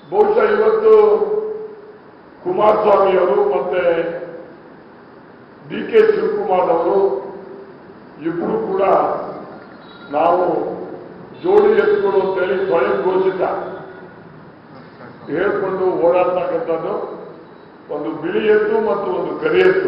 ಬಹುಶಃ ಇವತ್ತು ಕುಮಾರಸ್ವಾಮಿ ಅವರು ಮತ್ತೆ ಡಿ ಕೆ ಶಿವಕುಮಾರ್ ಅವರು ಇಬ್ಬರು ಕೂಡ ನಾವು ಜೋಡಿ ಎತ್ತುಗಳು ಅಂತೇಳಿ ಸ್ವಯಂ ಘೋಷಿತ ಹೇಳ್ಕೊಂಡು ಓಡಾಡ್ತಕ್ಕಂಥದ್ದು ಒಂದು ಬಿಳಿ ಎತ್ತು ಮತ್ತು ಒಂದು ಕರಿ ಎತ್ತು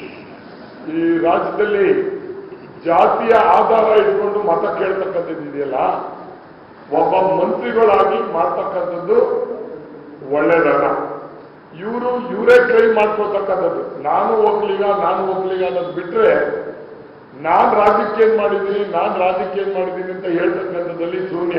ಈ ರಾಜ್ಯದಲ್ಲಿ ಜಾತಿಯ ಆಧಾರ ಇಟ್ಕೊಂಡು ಮತ ಕೇಳ್ತಕ್ಕಂಥದ್ದು ಇದೆಯಲ್ಲ ಒಬ್ಬ ಮಂತ್ರಿಗಳಾಗಿ ಮಾಡ್ತಕ್ಕಂಥದ್ದು ಒಳ್ಳೇದಲ್ಲ ಇವರು ಇವರೇ ಕ್ಲೈಮ್ ಮಾಡ್ಕೊಳ್ತಕ್ಕಂಥದ್ದು ನಾನು ಒಕ್ಕಲಿಗ ನಾನು ಒಕ್ಕಲಿಗ ಅನ್ನೋದು ಬಿಟ್ರೆ ನಾನ್ ರಾಜಕೀಯ ಏನ್ ಮಾಡಿದ್ದೀನಿ ನಾನ್ ರಾಜಕೀಯ ಏನ್ ಮಾಡಿದ್ದೀನಿ ಅಂತ ಹೇಳ್ತಕ್ಕಂಥದ್ದಲ್ಲಿ ಶೂನ್ಯ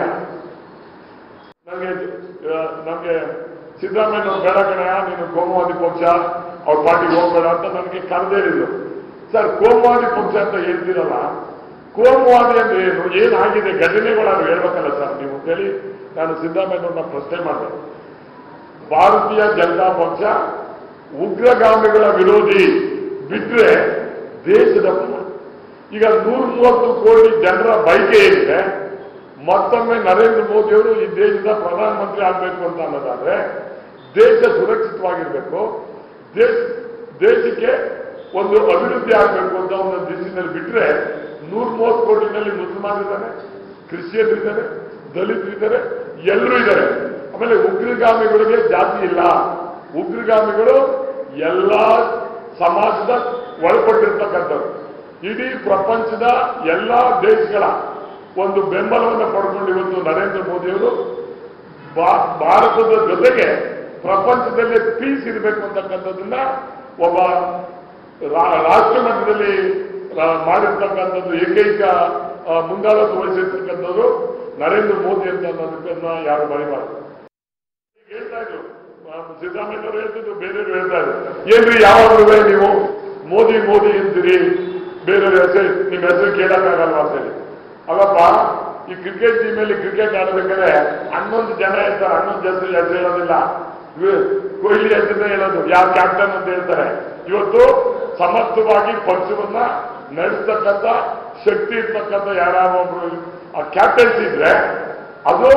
ನಮಗೆ ನಮಗೆ ಸಿದ್ದರಾಮಯ್ಯ ಅವ್ರು ಬೇಡ ಕಣಯ್ಯ ನೀನು ಕೋಮುವಾದಿ ಪಕ್ಷ ಅವ್ರ ಪಾರ್ಟಿಗೆ ಹೋಗ್ಬೇಡ ಅಂತ ನನಗೆ ಕರೆದೇಳಿದ್ರು ಸರ್ ಕೋಮುವಾದಿ ಪಕ್ಷ ಅಂತ ಹೇಳ್ತೀರಲ್ಲ ಕೋಮುವಾದಿ ಅಂದ್ರೆ ಏನು ಏನಾಗಿದೆ ಘಟನೆಗಳಾದ್ರು ಹೇಳ್ಬೇಕಲ್ಲ ಸರ್ ನೀವು ಅಂತೇಳಿ ನಾನು ಸಿದ್ದರಾಮಯ್ಯವ್ರನ್ನ ಪ್ರಶ್ನೆ ಮಾಡಿದೆ ಭಾರತೀಯ ಜನತಾ ಪಕ್ಷ ಉಗ್ರಗಾಮಿಗಳ ವಿರೋಧಿ ಬಿಟ್ರೆ ದೇಶದ ಪರ. ಈಗ ನೂರ ಮೂವತ್ತು ಕೋಟಿ ಜನರ ಬೈಕೆ ಏನಿದೆ ಮತ್ತೊಮ್ಮೆ ನರೇಂದ್ರ ಮೋದಿ ಅವರು ಈ ದೇಶದ ಪ್ರಧಾನಮಂತ್ರಿ ಆಗಬೇಕು ಅಂತ ಅನ್ನೋದಾದ್ರೆ ದೇಶ ಸುರಕ್ಷಿತವಾಗಿರ್ಬೇಕು ದೇಶ ದೇಶಕ್ಕೆ ಒಂದು ಅಭಿವೃದ್ಧಿ ಆಗಬೇಕು ಅಂತ ಒಂದು ದಿಶಿನಲ್ಲಿ ಬಿಟ್ರೆ ನೂರ ಮೂವತ್ತು ಕೋಟಿನಲ್ಲಿ ಮುಸಲ್ಮಾನರಿದ್ದಾರೆ ಕ್ರಿಶ್ಚಿಯನ್ರಿದ್ದಾರೆ ದಲಿತರಿದ್ದಾರೆ ಎಲ್ಲರೂ ಇದ್ದಾರೆ ಆಮೇಲೆ ಉಗ್ರಗಾಮಿಗಳಿಗೆ ಜಾತಿ ಇಲ್ಲ ಉಗ್ರಗಾಮಿಗಳು ಎಲ್ಲಾ ಸಮಾಜದ ಒಳಪಟ್ಟಿರ್ತಕ್ಕಂಥವ್ರು ಇಡೀ ಪ್ರಪಂಚದ ಎಲ್ಲಾ ದೇಶಗಳ ಒಂದು ಬೆಂಬಲವನ್ನು ಪಡ್ಕೊಂಡು ಇವತ್ತು ನರೇಂದ್ರ ಮೋದಿಯವರು ಭಾ- ಭಾರತದ ಜೊತೆಗೆ ಪ್ರಪಂಚದಲ್ಲೇ ಪೀಸ್ ಇರಬೇಕು ಅಂತಕ್ಕಂಥದ್ದನ್ನ ಒಬ್ಬ ರಾ- ರಾಷ್ಟ್ರ ಮಟ್ಟದಲ್ಲಿ ರಾ- ಮಾಡಿರ್ತಕ್ಕಂಥದ್ದು ಏಕೈಕ ಆ, ಮುಂದಾಳತ್ವ ವಹಿಸಿರ್ತಕ್ಕಂಥದ್ದು ನರೇಂದ್ರ ಮೋದಿ ಅಂತ ಅನ್ನೋದನ್ನ ಯಾರು ಮರಿಬಾರ್ದು ಈಗ ಹೇಳ್ತಾ ಇದ್ರು ಆ, ಸಿದ್ದರಾಮಯ್ಯ ಅವರು ಹೇಳ್ತಿದ್ರು ಬೇರೆಯವರು ಹೇಳ್ತಾ ಇದ್ರು ಏನ್ರಿ ಯಾವಾಗಲೂ ನೀವು ಮೋದಿ ಮೋದಿ ಅಂತೀರಿ ಬೇರೆಯವ್ರ ಹೆಸರು ನಿಮ್ಮ ಹೆಸರು ಕೇಳಕ್ಕಾಗಲ್ವಾ ಅಂತ ಹೇಳಿ ಅಲ್ಲಪ್ಪ ಈ ಕ್ರಿಕೆಟ್ ಟೀಮಲ್ಲಿ ಕ್ರಿಕೆಟ್ ಆಡಬೇಕಾದ್ರೆ ಹನ್ನೊಂದು ಜನ ಇರ್ತಾರೆ ಹನ್ನೊಂದು ಹೆಸರು ಹೆಸರು ಹೇಳೋದಿಲ್ಲ ಇವ್ರು ಕೊಹ್ಲಿ ಹೆಸರನ್ನ ಹೇಳೋದು ಯಾವ ಕ್ಯಾಪ್ಟನ್ ಅಂತ ಹೇಳ್ತಾರೆ ಇವತ್ತು ಸಮರ್ಥವಾಗಿ ಪಕ್ಷವನ್ನ ನಡೆಸ್ತಕ್ಕಂಥ ಶಕ್ತಿ ಇರ್ತಕ್ಕಂಥ ಯಾರು ಒಬ್ರು ಆ ಕ್ಯಾಪ್ಟನ್ಸಿ ಇದ್ರೆ ಅದು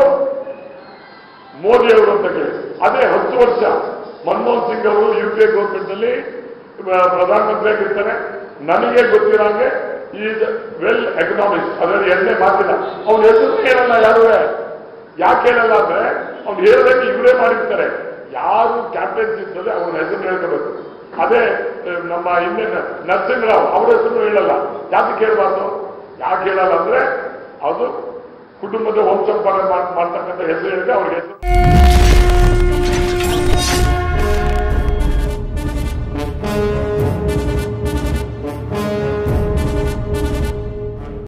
ಮೋದಿ ಅವರು ಅಂತ ಕೇಳಿ ಅದೇ ಹತ್ತು ವರ್ಷ ಮನಮೋಹನ್ ಸಿಂಗ್ ಅವರು ಯು ಪಿ ಎ ಗೌರ್ಮೆಂಟ್ ಅಲ್ಲಿ ಆ, ಪ್ರಧಾನಮಂತ್ರಿ ಆಗಿರ್ತಾರೆ ನನಗೆ ಗೊತ್ತಿರೋಂಗೆ ಈಸ್ ವೆಲ್ ಎಕನಾಮಿಕ್ಸ್ ಅದರಲ್ಲಿ ಎರಡನೇ ಮಾತಿಲ್ಲ ಅವ್ನ ಹೆಸರು ಹೇಳಲ್ಲ ಯಾರು ಯಾಕೆ ಹೇಳಲ್ಲ ಅಂದ್ರೆ ಅವ್ನು ಹೇಳಬೇಕು ಇವರೇ ಮಾಡಿರ್ತಾರೆ ಯಾರು ಕ್ಯಾಪ್ಟನ್ಸಿ ಇರ್ತದೆ ಅವನ ಹೆಸರು ಹೇಳ್ಕೋಬೇಕು ಅದೇ ಆ, ನಮ್ಮ ಹಿಂದೆ ನರಸಿಂಹರಾವ್ ಅವ್ರ ಹೆಸರು ಹೇಳಲ್ಲ ಯಾಕೆ ಕೇಳಬಾರ್ದು ಯಾಕೆ ಹೇಳಲ್ಲ ಅಂದ್ರೆ ಅದು ಕುಟುಂಬದ ವಂಶೋಪರ ಮಾಡ್ತಕ್ಕಂಥ ಹೆಸರು ಹೇಳಿದ್ರೆ ಅವ್ರಿಗೆ ಹೆಸರು